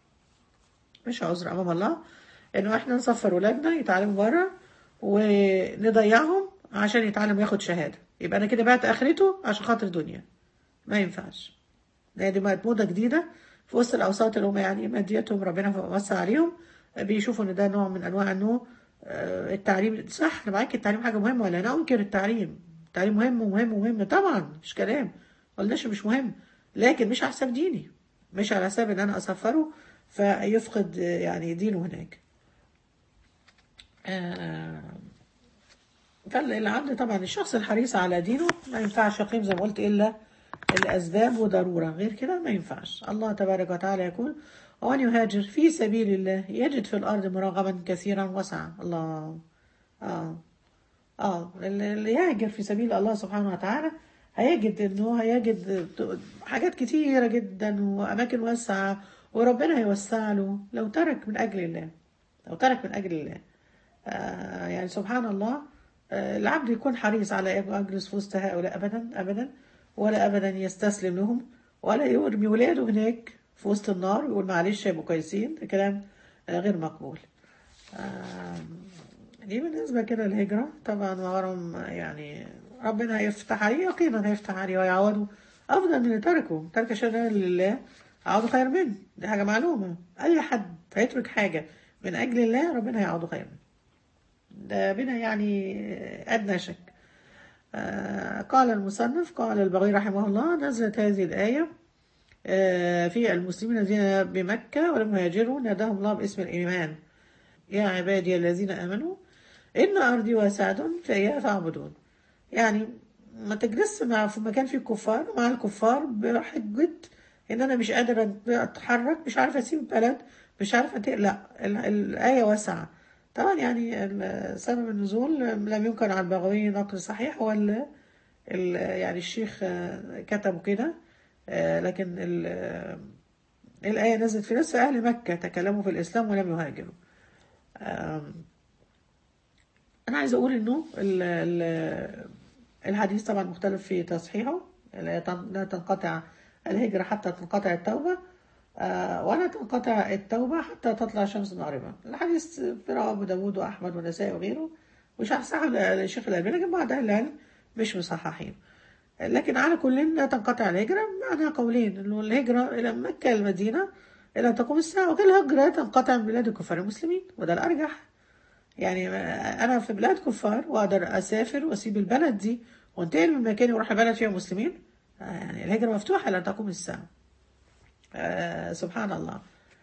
مش عذر امام الله انه احنا نسفر ولادنا يتعلموا بره ونضيعهم عشان يتعلم وياخد شهاده يبقى انا كده بعت اخرته عشان خاطر دنيا ما ينفعش لان دي بقت موضه جديده في وسط الاوساط اللي هم يعني ماديتهم ربنا وسع عليهم بيشوفوا ان ده نوع من انواع انه آه، التعليم صح انا معاك التعليم حاجه مهمه ولا انا انكر التعليم التعليم مهم ومهم ومهم طبعا مش كلام قلناش مش مهم لكن مش على حساب ديني مش على حساب ان انا اسفره فيفقد آه، يعني دينه هناك آه، فالعبد طبعا الشخص الحريص على دينه ما ينفعش يقيم زي ما قلت الا الاسباب وضروره غير كده ما ينفعش الله تبارك وتعالى يقول ومن يهاجر في سبيل الله يجد في الارض مراغما كثيرا وسعا الله اه اه اللي اللي يهاجر في سبيل الله سبحانه وتعالى هيجد انه هيجد حاجات كتيرة جدا واماكن واسعة وربنا هيوسع له لو ترك من اجل الله لو ترك من اجل الله آه يعني سبحان الله آه العبد يكون حريص على أن يجلس في وسط هؤلاء ابدا ابدا ولا ابدا يستسلم لهم ولا يرمي ولاده هناك في وسط النار ويقول معلش يبقوا كويسين ده كلام آه غير مقبول آه دي بالنسبة كده الهجرة طبعا وراهم يعني ربنا هيفتح عليه يقينا هيفتح عليه ويعوضه أفضل من اللي تركه ترك شيء لله هيعوضوا خير منه دي حاجة معلومة أي حد هيترك حاجة من أجل الله ربنا هيعوضه خير منه ده بنا يعني أدنى شك آه، قال المصنف قال البغي رحمه الله نزلت هذه الآية آه، في المسلمين الذين بمكة ولم يهاجروا ناداهم الله باسم الإيمان يا عبادي الذين آمنوا إن أرضي واسعة فإياها فاعبدون يعني ما تجلس مع في مكان فيه كفار مع الكفار بحجة إن أنا مش قادرة أتحرك مش عارفة أسيب البلد مش عارفة أنت لا ال- الآية واسعة طبعا يعني ال- سبب النزول لم يمكن على البغوي نقل صحيح هو ال- ال- يعني الشيخ آه، كتبه كده آه، لكن ال- الآية نزلت في نفس أهل مكة تكلموا في الإسلام ولم يهاجروا آم، أنا عايزة أقول إنه ال- ال- الحديث طبعا مختلف في تصحيحه لا تن- لا تنقطع الهجرة حتى تنقطع التوبة آه، ولا تنقطع التوبة حتى تطلع الشمس مغربا الحديث في رواه أبو داود وأحمد والنسائي وغيره مش صح الشيخ الألباني لكن بعض أهل العلم مش مصححين لكن على كل لا تنقطع الهجرة معناها قولين إنه الهجرة إلى مكة المدينة إلى أن تقوم الساعة وكل هجرة تنقطع من بلاد الكفار المسلمين وده الأرجح يعني أنا في بلاد كفار وأقدر أسافر وأسيب البلد دي وانتقل من مكاني وأروح لبلد فيها مسلمين آه، يعني الهجرة مفتوحة لأن تقوم الساعة آه سبحان الله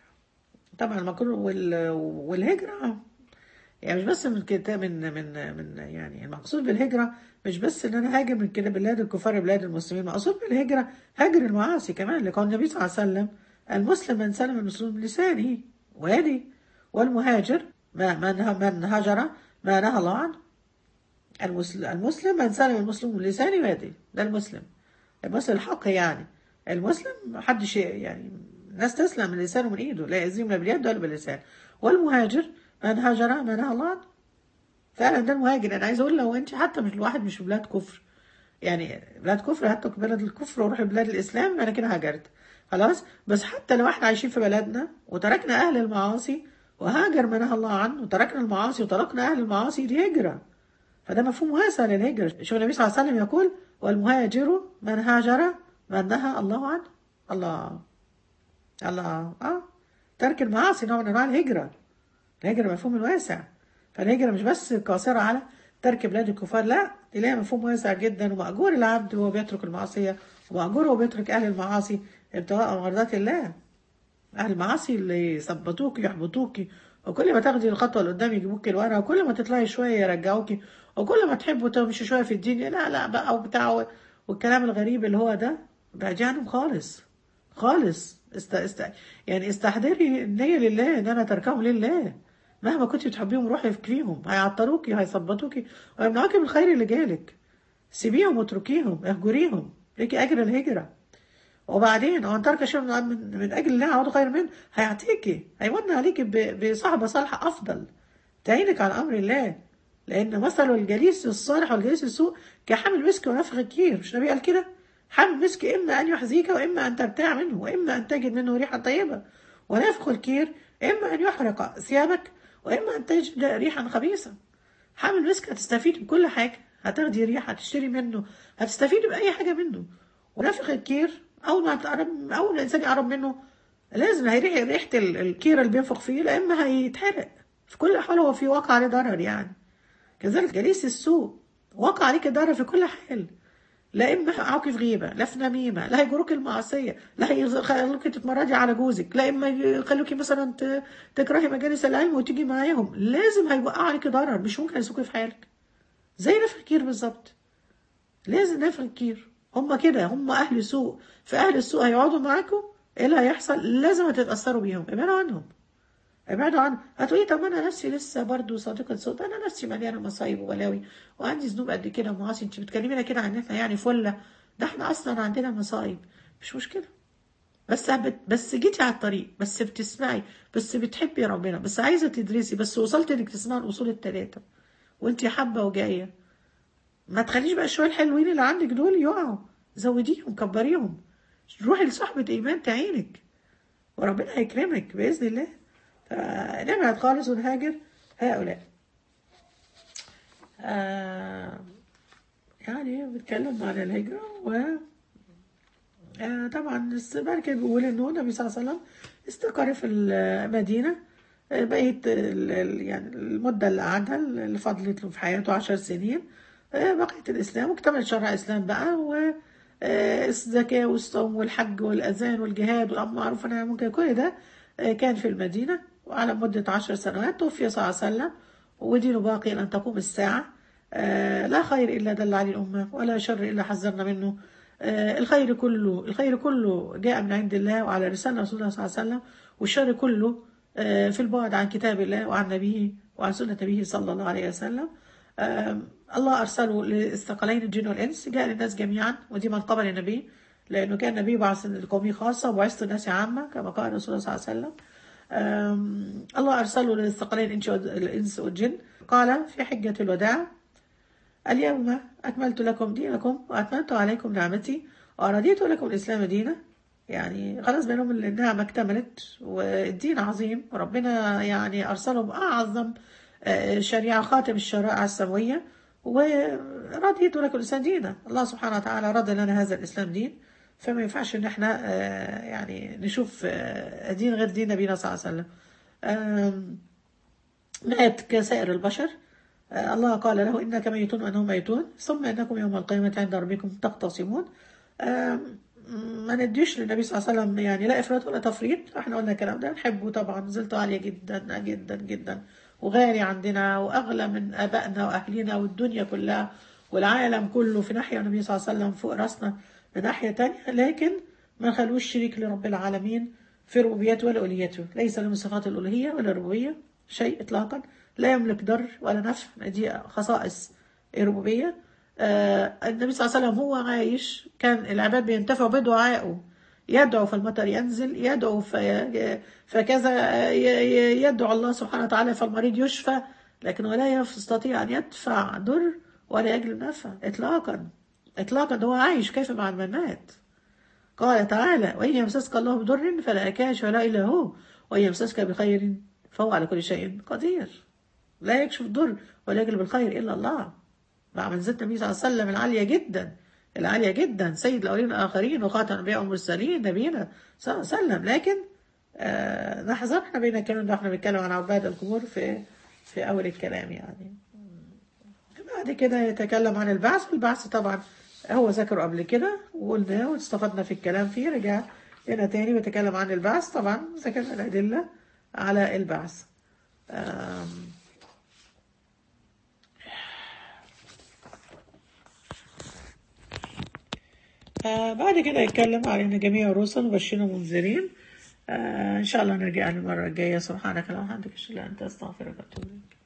طبعا المكروه وال... والهجرة يعني مش بس من كده من من من يعني المقصود بالهجرة مش بس ان انا هاجر من كده بلاد الكفار بلاد المسلمين المقصود بالهجرة هاجر المعاصي كمان لقول النبي صلى الله عليه وسلم المسلم من سلم المسلم من لسانه ويده والمهاجر ما من من هاجر ما نهى الله عنه المسلم, المسلم من سلم المسلم من لسانه ويده ده المسلم المسلم الحق يعني المسلم محدش يعني الناس تسلم من لسانه من ايده لا يأذيهم لا باليد ولا باللسان والمهاجر من هاجر ما نهى الله عنه فعلا ده المهاجر انا عايز اقول لو انت حتى مش الواحد مش في بلاد كفر يعني بلاد كفر حتى في بلد الكفر واروح بلاد الاسلام انا كده هاجرت خلاص بس حتى لو احنا عايشين في بلدنا وتركنا اهل المعاصي وهاجر ما نهى الله عنه وتركنا المعاصي وتركنا اهل المعاصي دي هجره فده مفهوم واسع للهجرة شوف النبي صلى الله عليه وسلم يقول والمهاجر من هاجر من نهى الله عنه الله الله اه ترك المعاصي نوع من انواع الهجرة الهجرة مفهوم واسع فالهجرة مش بس قاصرة على ترك بلاد الكفار لا دي لها مفهوم واسع جدا ومأجور العبد وهو بيترك المعصية ومأجور وهو بيترك أهل المعاصي ابتغاء مرضات الله أهل المعاصي اللي يثبطوك يحبطوك وكل ما تاخدي الخطوة لقدام يجيبوك الورقة وكل ما تطلعي شوية يرجعوك وكل ما تحبوا تمشي شوية في الدين لا لا بقى وبتاع والكلام الغريب اللي هو ده بعدي عنهم خالص خالص است... است... يعني استحضري النية لله ان انا تركهم لله مهما كنت بتحبيهم روحي فيهم هيعطروكي هيثبطوكي ويمنعوكي من الخير اللي جالك سيبيهم واتركيهم اهجريهم ليكي اجر الهجره وبعدين هو ترك شيء من, من, من اجل الله عوض خير منه هيعطيكي هيمن عليكي ب- بصحبه صالحه افضل تعينك على امر الله لان مثل الجليس الصالح والجليس السوء كحامل مسك ونفخ كتير مش النبي قال كده حامل مسك اما ان يحذيك واما ان تبتاع منه واما ان تجد منه ريحه طيبه ونفخ الكير اما ان يحرق ثيابك واما ان تجد ريحا خبيثه حامل مسك هتستفيد بكل حاجه هتاخدي ريحه هتشتري منه هتستفيدي باي حاجه منه ونفخ الكير اول ما تقرب اول ما الانسان يقرب منه لازم هيريح ريحه ال- الكير اللي بينفخ فيه لا اما هيتحرق في كل حال هو في واقع عليه ضرر يعني كذلك جليس السوء وقع عليك ضرر في كل حال لا اما يوقعوك في غيبه لا في نميمه لا هيجروك المعصيه لا هيخلوك تتمردي على جوزك لا اما يخلوكي مثلا ت- تكرهي مجالس العلم وتيجي معاهم لازم هيوقعوا عليك ضرر مش ممكن يسوقي في حالك زي نفخ الكير بالظبط لازم نفخ الكير هم كده هم اهل سوء فاهل السوء هيقعدوا معاكم ايه اللي هيحصل لازم هتتاثروا بيهم ابعدوا عنهم ابعدوا عنه هتقولي طب انا نفسي لسه برضو صادقة صوت انا نفسي مليانه مصايب وبلاوي وعندي ذنوب قد كده ومعاصي انت بتكلمينا كده عن احنا يعني فله ده احنا اصلا عندنا مصايب مش مشكله بس بت... بس جيتي على الطريق بس بتسمعي بس بتحبي ربنا بس عايزه تدرسي بس وصلت انك تسمعي الاصول الثلاثه وانت حابه وجايه ما تخليش بقى شويه الحلوين اللي عندك دول يقعوا زوديهم كبريهم روحي لصاحبه ايمان تعينك وربنا هيكرمك باذن الله فنبعد خالص ونهاجر هؤلاء آه يعني بتكلم عن الهجرة و آه، طبعا بس بعد كده بيقول انه النبي صلى الله عليه وسلم استقر في المدينة آه، بقية ال- ال- يعني المدة اللي قعدها اللي فضلت له في حياته عشر سنين آه، بقية الإسلام واكتمل شرع الإسلام بقى والزكاة والصوم والحج والأذان والجهاد والأمر معروف والنهي عن المنكر كل ده آه، كان في المدينة وعلى مدة عشر سنوات توفي صلى الله عليه وسلم ودينه باقي إلى أن تقوم الساعة آه، لا خير إلا دل عليه الأمة ولا شر إلا حذرنا منه آه، الخير كله الخير كله جاء من عند الله وعلى لسان رسول الله صلى الله عليه وسلم والشر كله آه، في البعد عن كتاب الله وعن نبيه وعن سنة نبيه صلى الله عليه وسلم آم، الله أرسله لاستقلين الجن والإنس جاء للناس جميعا ودي من قبل النبي لأنه كان النبي بعث لقومه خاصة وبعثت الناس عامة كما قال رسول الله صلى الله عليه وسلم آم، الله أرسله للاستقلين الإنس والد- الإنس والجن قال في حجة الوداع اليوم أكملت لكم دينكم وأتممت عليكم نعمتي ورضيت لكم الإسلام دينا يعني خلاص بينهم إن النعمة اكتملت والدين عظيم وربنا يعني أرسلهم أعظم آه، شريعة خاتم الشرائع السماوية ورضيت لكم الإسلام دينا الله سبحانه وتعالى رضي لنا هذا الإسلام دين فما ينفعش إن احنا آه، يعني نشوف آه، دين غير دين نبينا صلى الله عليه وسلم آم، مات كسائر البشر آه، الله قال له إنك ميت وأنهم ميتون ثم إنكم يوم القيامة عند ربكم تختصمون آم، ما نديش للنبي صلى الله عليه وسلم يعني لا إفراط ولا تفريط احنا قلنا الكلام ده نحبه طبعا نزلته عالية جدا جدا جدا وغالي عندنا وأغلى من آبائنا وأهلنا والدنيا كلها والعالم كله في ناحية والنبي صلى الله عليه وسلم فوق راسنا من ناحية تانية لكن ما نخلوش شريك لرب العالمين في ربوبيته ولا ألوهيته ليس له من صفات الألوهية ولا الربوبية شيء إطلاقا لا يملك ضر ولا نفع دي خصائص الربوبية آه النبي صلى الله عليه وسلم هو عايش كان العباد بينتفعوا بدعائه يدعو فالمطر ينزل يدعو في فكذا آه، ي- ي- يدعو الله سبحانه وتعالى فالمريض يشفى لكن ولا يستطيع أن يدفع ضر ولا يجلب نفع إطلاقا إطلاقا هو عايش كيف مع الممات قال تعالى وإن يمسسك الله بضر فلا كاشف له إلا هو وإن يمسسك بخير فهو على كل شيء قدير لا يكشف الضر ولا يجلب الخير إلا الله مع منزلة النبي صلى الله عليه وسلم العالية جدا العالية جدا سيد الأولين والآخرين وخاتم الأنبياء والمرسلين نبينا صلى الله عليه وسلم لكن آه نحذر احنا بينا الكلام ده احنا بنتكلم عن عباد القبور في في أول الكلام يعني بعد كده يتكلم عن البعث البعث طبعا هو ذكره قبل كده وقلناه واستفدنا في الكلام فيه رجع هنا تاني بيتكلم عن البعث طبعا ذكرنا الأدلة على البعث آم، آه بعد كده يتكلم على ان جميع الرسل مبشرين ومنذرين آه ان شاء الله نرجع المره الجايه سبحانك اللهم وبحمدك اشهد ان لا اله الا انت استغفرك واتوب اليك